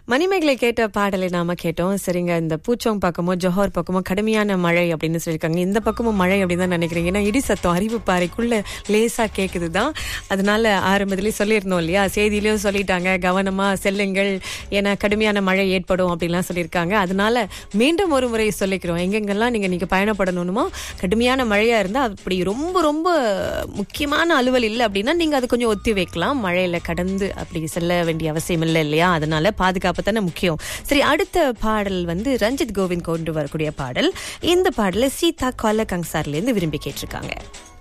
மணிமேகலை கேட்ட பாடலை நாம கேட்டோம் சரிங்க இந்த பூச்சோங் பக்கமோ ஜோஹர் பக்கமோ கடுமையான மழை அப்படின்னு சொல்லியிருக்காங்க இந்த பக்கமும் மழை அப்படின்னு தான் நினைக்கிறீங்க ஏன்னா இடி சத்தம் அறிவு பாறைக்குள்ள லேசா கேக்குது தான் அதனால ஆரம்பத்திலேயே சொல்லியிருந்தோம் இல்லையா செய்தியிலயும் சொல்லிட்டாங்க கவனமா செல்லுங்கள் ஏன்னா கடுமையான மழை ஏற்படும் அப்படின்லாம் சொல்லியிருக்காங்க அதனால மீண்டும் ஒரு முறை சொல்லிக்கிறோம் எங்கெங்கெல்லாம் நீங்க நீங்க பயணப்படணுமோ கடுமையான மழையா இருந்தா அப்படி ரொம்ப ரொம்ப முக்கியமான அலுவல் இல்லை அப்படின்னா நீங்க அது கொஞ்சம் ஒத்தி வைக்கலாம் மழையில கடந்து அப்படி செல்ல வேண்டிய அவசியம் இல்லை இல்லையா அதனால பாதுகாப்பு தானே முக்கியம் சரி அடுத்த பாடல் வந்து ரஞ்சித் கோவிந்த் கொண்டு வரக்கூடிய பாடல் இந்த பாடலை சீதா கொல்ல கங்சார்ல இருந்து விரும்பி கேட்டிருக்காங்க